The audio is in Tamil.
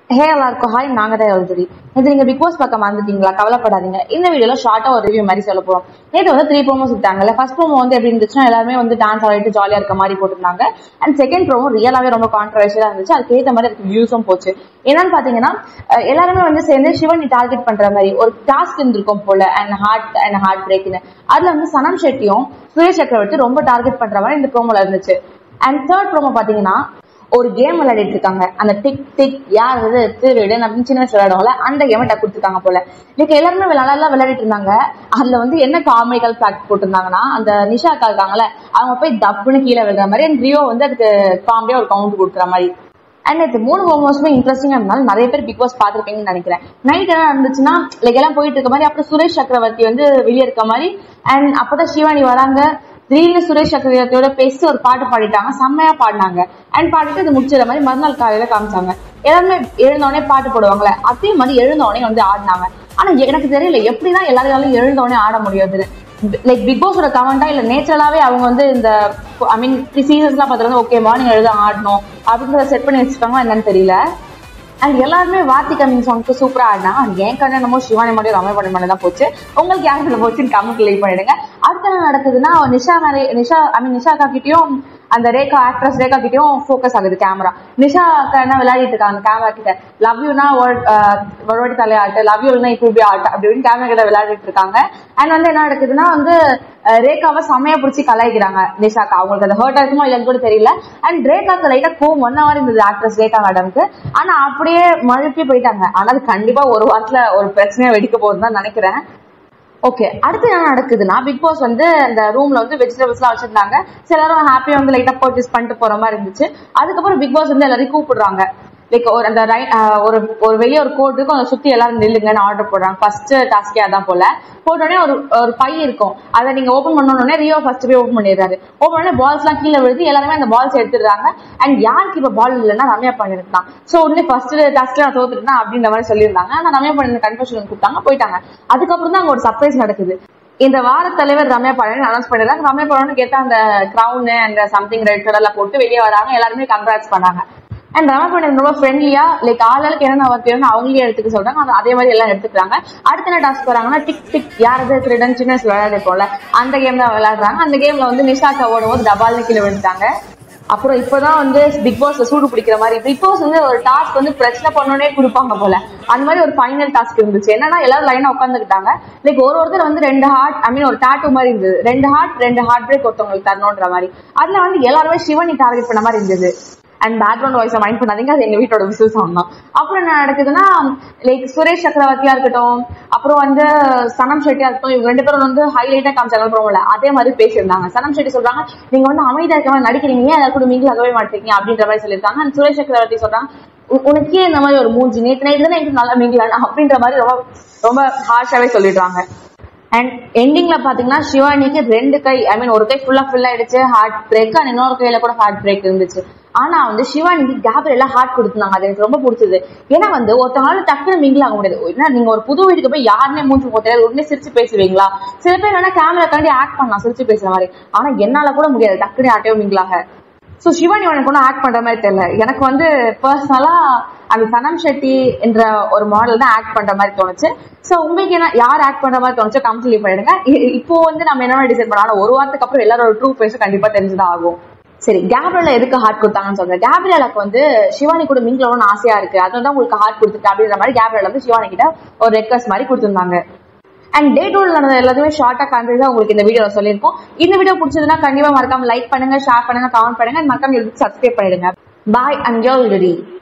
ஹே எல்லாருக்கும் ஹாய் நாங்க தான் எழுதுரி இது நீங்க பிக் பாஸ் பார்க்க மறந்துட்டீங்களா கவலைப்படாதீங்க இந்த வீடியோல ஷார்ட்டா ஒரு ரிவ்யூ மாதிரி சொல்ல போறோம் நேற்று வந்து த்ரீ ப்ரோமோஸ் விட்டாங்கல்ல ஃபர்ஸ்ட் ப்ரோமோ வந்து எப்படி இருந்துச்சுன்னா எல்லாருமே வந்து டான்ஸ் ஆடிட்டு ஜாலியா இருக்க மாதிரி போட்டிருந்தாங்க அண்ட் செகண்ட் ப்ரோமோ ரியலாவே ரொம்ப கான்ட்ரவர்ஷியலா இருந்துச்சு அதுக்கு ஏற்ற மாதிரி அதுக்கு வியூஸும் போச்சு என்னன்னு பாத்தீங்கன்னா அஹ் எல்லாருமே வந்து சேர்ந்து சிவனி டார்கெட் பண்ற மாதிரி ஒரு டாஸ்க் இருந்திருக்கும் போல அண்ட் ஹார்ட் அண்ட் ஹார்ட் பிரேக்னு அதுல வந்து சனம் ஷெட்டியும் சுரேஷ் சக்கரவர்த்தி ரொம்ப டார்கெட் பண்ற மாதிரி இந்த ப்ரோமோல இருந்துச்சு அண்ட் தேர்ட் ப்ரோமோ பாத்தீங்கன்னா ஒரு கேம் விளையாடிட்டு இருக்காங்க அந்த டிக் டிக் யார் வந்து திருடு அப்படின்னு சின்ன வயசு விளையாடுவோம்ல அந்த கேமை டக் கொடுத்துருக்காங்க போல இன்னைக்கு எல்லாருமே விளையாட விளையாடிட்டு இருந்தாங்க அதுல வந்து என்ன காமெடிக்கல் ஃபேக்ட் போட்டிருந்தாங்கன்னா அந்த நிஷா அக்கா இருக்காங்கல்ல அவங்க போய் தப்புன்னு கீழே விழுற மாதிரி அண்ட் ரியோ வந்து அதுக்கு காமெடியா ஒரு கவுண்ட் கொடுக்குற மாதிரி அண்ட் இது மூணு மோமோஸுமே இன்ட்ரெஸ்டிங்கா இருந்தாலும் நிறைய பேர் பிக் பாஸ் பார்த்துருப்பீங்கன்னு நினைக்கிறேன் நைட் என்ன இருந்துச்சுன்னா லைக் எல்லாம் போயிட்டு இருக்க மாதிரி அப்புறம் சுரேஷ் சக்கரவர்த்தி வந்து வெளியே இருக்க மாதிரி அண்ட் அப்பதான் சிவானி வராங்க திடீர்னு சுரேஷ் சக்கரவர்த்தியோட பேசி ஒரு பாட்டு பாடிட்டாங்க செம்மையா பாடினாங்க அண்ட் பாடிட்டு இது முடிச்சிட மாதிரி மறுநாள் காலையில காமிச்சாங்க எல்லாருமே எழுந்தோடனே பாட்டு போடுவாங்கல்ல அதே மாதிரி எழுந்தோடனே வந்து ஆடினாங்க ஆனா எனக்கு தெரியல எப்படிதான் எல்லாராலும் எழுந்தோடனே ஆட முடியாது லைக் பிக் பாஸோட கமெண்டா இல்ல நேச்சுரலாவே அவங்க வந்து இந்த ஐ மீன் சீசன்ஸ்லாம் பார்த்துருந்து ஓகே மார்னிங் எழுத ஆடணும் அப்படின்றத செட் பண்ணி வச்சுருக்காங்களா என்னன்னு தெரியல அண்ட் எல்லாருமே வார்த்தி கம்மிங் சாங்க்கு சூப்பரா ஆடினாங்க அண்ட் என் கண்ணு என்னமோ சிவானி மட்டும் ரமே பண்ணி பண்ணி தான் போச்சு உங்களுக்கு யாருக்கு போச்சுன்னு கமெண்ட் லைக் பண்ணிடுங்க அடுத்த என்ன நடக்குதுன்னா நிஷா மேலே நிஷா ஐ மீன் நிஷா அக்கா கிட்டயும் அந்த ரேகா ஆக்ட்ரஸ் ரேகா கிட்டயும் ஃபோக்கஸ் ஆகுது கேமரா நிஷா அக்கா என்ன விளையாடிட்டு இருக்காங்க அந்த கேமரா கிட்ட லவ் யூனா ஒரு வாட்டி தலையாட்டு லவ் யூனா இப்போ இப்படி ஆட்டு அப்படின்னு கேமரா கிட்ட விளையாடிட்டு இருக்காங்க அண்ட் வந்து என்ன நடக்குதுன்னா வந்து அஹ், ரேகாவை செமையா பிடிச்சி கலாய்க்கிறாங்க நிஷாக்கா அவங்களுக்கு அந்த ஹர்ட் ஆகுமோ இல்லைன்னு கூட தெரியல அண்ட் ரேகாக்கு லைட்டா கோவம் ஒன் ஹவர் இருந்தது ஆக்ட்ரஸ் ரேகா மேடம்க்கு ஆனா அப்படியே மழுப்பி போயிட்டாங்க ஆனா அது கண்டிப்பா ஒரு வாரத்துல ஒரு பிரச்சனையா வெடிக்க போகுதுன்னு தான் நினைக்கிறேன் ஓகே அடுத்து என்ன நடக்குதுன்னா பிக் பாஸ் வந்து அந்த ரூம்ல வந்து வெஜிடபிள்ஸ் எல்லாம் வச்சிருந்தாங்க சில எல்லாரும் ஹாப்பியா வந்து லைட்டா பர்ச்சேஸ் பண்ணிட்டு போற மாதிரி இருந்துச்சு அதுக்கப்புறம் பிக் பாஸ் வந்து எல்லாரையும் கூப்பிடுறாங்க லைக் ஒரு அந்த ரை- ஆஹ் ஒரு ஒரு வெளியே ஒரு கோட் இருக்கும் அதை சுத்தி எல்லாரும் நில்லுங்கன்னு ஆர்டர் போடுறாங்க ஃபர்ஸ்ட் டாஸ்கே அதான் போல போட்டோடனே ஒரு ஒரு பை இருக்கும் அதை நீங்க ஓபன் பண்ணோடனே ரியோ ஃபர்ஸ்ட் போய் ஓபன் பண்ணிடுறாரு ஓபன் பண்ணி பால்ஸ் எல்லாம் கீழே விழுது எல்லாருமே அந்த பால்ஸ் எடுத்துடுறாங்க அண்ட் யாருக்கு இப்ப பால் இல்லைன்னா ரம்யா பண்ணிருந்தான் சோ உடனே ஃபர்ஸ்ட் டாஸ்க்ல நான் தோத்துட்டேன் அப்படின்ற மாதிரி சொல்லியிருந்தாங்க ஆனா ரம்யா பண்ணி கன்ஃபர்ஷன் கூப்பிட்டாங்க போயிட்டாங்க அதுக்கப்புறம் தான் அங்க ஒரு சர்ப்ரைஸ் நடக்குது இந்த வார தலைவர் ரம்யா பழனி அனௌன்ஸ் பண்ணிடுறாங்க ரம்யா பழனி கேட்ட அந்த கிரவுன் அண்ட் சம்திங் ரெட் கலர்ல போட்டு வெளியே வராங்க எல்லாருமே கங்க்ராட்ஸ் பண்ணாங்க அண்ட் ரம்யா பழனி ரொம்ப ஃப்ரெண்ட்லியா லைக் ஆளுக்கு என்னென்ன ஒர்க் வேணும்னு அவங்களே எடுத்துக்க சொல்றாங்க அது அதே மாதிரி எல்லாம் எடுத்துக்கிறாங்க அடுத்த என்ன டாஸ்க் வராங்கன்னா டிக் டிக் யாரது திருடன் சின்ன வயசுல விளையாடிருப்போம்ல அந்த கேம் தான் விளையாடுறாங்க அந்த கேம்ல வந்து நிஷாக்கா ஓடும் போது டபால்னு கீழே விழுந்துட்டாங்க அப்புறம் இப்பதான் வந்து பிக் பாஸ்ல சூடு பிடிக்கிற மாதிரி பிக் பாஸ் வந்து ஒரு டாஸ்க் வந்து பிரச்சனை பண்ணோடனே கொடுப்பாங்க போல அந்த மாதிரி ஒரு ஃபைனல் டாஸ்க் இருந்துச்சு என்னன்னா எல்லாரும் லைனா உட்காந்துக்கிட்டாங்க லைக் ஒரு ஒருத்தர் வந்து ரெண்டு ஹார்ட் ஐ மீன் ஒரு டாட்டூ மாதிரி இருந்தது ரெண்டு ஹார்ட் ரெண்டு ஹார்ட் பிரேக் ஒருத்தவங்களுக்கு தரணுன்ற மாதிரி அதுல வந்து எல்லாருமே சிவனி டார்கெட் பண்ண மாதிரி இருந்தது அண்ட் பேக்ரவுண்ட் வாய்ஸை மைண்ட் பண்ணாதீங்க அது எங்க வீட்டோட விசில் சவுண்ட் தான் அப்புறம் என்ன நடக்குதுன்னா லைக் சுரேஷ் சக்கரவர்த்தியா இருக்கட்டும் அப்புறம் வந்து சனம் ஷெட்டியா இருக்கட்டும் இவங்க ரெண்டு பேரும் வந்து ஹைலைட்டா காமிச்சாங்க ப்ரோமோல அதே மாதிரி பேசியிருந்தாங்க சனம் ஷெட்டி சொல்றாங்க நீங்க வந்து அமைதியா இருக்க மாதிரி நடிக்கிறீங்க ஏன் அதை கூட மிங்கில் ஆகவே மாட்டீங்க அப்படின்ற மாதிரி சொல்லியிருக்காங்க அண்ட் சுரேஷ் சக்கரவர்த்தி சொல்றாங்க "உ- உனக்கே இந்த மாதிரி ஒரு மூஞ்சி நேற்று நைட்டு தானே எனக்கு நல்லா மிங்கிலான அப்படின்ற மாதிரி ரொம்ப ரொம்ப ஹார்ஷாவே சொல்லிடுறாங்க அண்ட் எண்டிங்ல பாத்தீங்கன்னா சிவானிக்கு ரெண்டு கை ஐ மீன் ஒரு கை ஃபுல்லா ஃபில் ஆயிடுச்சு ஹார்ட் பிரேக் அண்ட் இன்னொரு கையில கூட ஹார்ட் பிரேக் இருந்துச்சு ஆனா வந்து சிவானிக்கு கேப்ல எல்லாம் ஹார்ட் கொடுத்துருந்தாங்க அது எனக்கு ரொம்ப பிடிச்சது ஏன்னா வந்து ஒருத்தவங்களால டக்குனு மிங்கில் ஆக முடியாது ஏன்னா நீங்க ஒரு புது வீட்டுக்கு போய் யாருனே மூஞ்சி போத்தையாது உடனே சிரிச்சு பேசுவீங்களா சில பேர் வேணா கேமரா காண்டி ஆக்ட் பண்ணலாம் சிரிச்சு பேசுற மாதிரி ஆனா என்னால கூட முடியாது டக்குனு யார்ட்டையும் மிங்கிலாக ஸோ சிவானி உனக்கு ஒன்றும் ஆக்ட் பண்ற மாதிரி தெரியல எனக்கு வந்து பர்சனலா அந்த சனம் ஷெட்டி என்ற ஒரு மாடல் தான் ஆக்ட் பண்ற மாதிரி தோணுச்சு ஸோ உங்களுக்கு என்ன யார் ஆக்ட் பண்ற மாதிரி தோணுச்சோ கமெண்ட் லீவ் பண்ணிடுங்க இ- இப்போ வந்து நம்ம என்ன டிசைட் பண்ணலாம் ஒரு வாரத்துக்கு அப்புறம் எல்லாரோட ட்ரூ ஃபேஸும் கண்டிப்பா தெரிஞ்சுதான் ஆகும் சரி கேப்ரியல எதுக்கு ஹார்ட் கொடுத்தாங்கன்னு சொல்றேன் கேப்ரியலுக்கு வந்து சிவானி கூட மிங்கிலோன்னு ஆசையா இருக்கு அதனால தான் உங்களுக்கு ஹார்ட் கொடுத்துருக்கு அப்படின்ற மாதிரி கேப்ரியல் வந்து சிவானி கிட்ட ஒரு ரெக்வஸ்ட் மாதிரி கொடுத்துருந்தாங்க அண்ட் டே டூல நடந்த எல்லாத்தையுமே ஷார்ட்டா கண்டிப்பா உங்களுக்கு இந்த வீடியோல சொல்லியிருக்கோம் இந்த வீடியோ பிடிச்சதுன்னா கண்டிப்பா மறக்காம லைக் பண்ணுங்க ஷேர் பண்ணுங்க கமெண்ட் பண்ணுங்க and மறக்காம சப்ஸ்கிரைப் பண்ணிடுங்க பாய் அண்ட் யோர்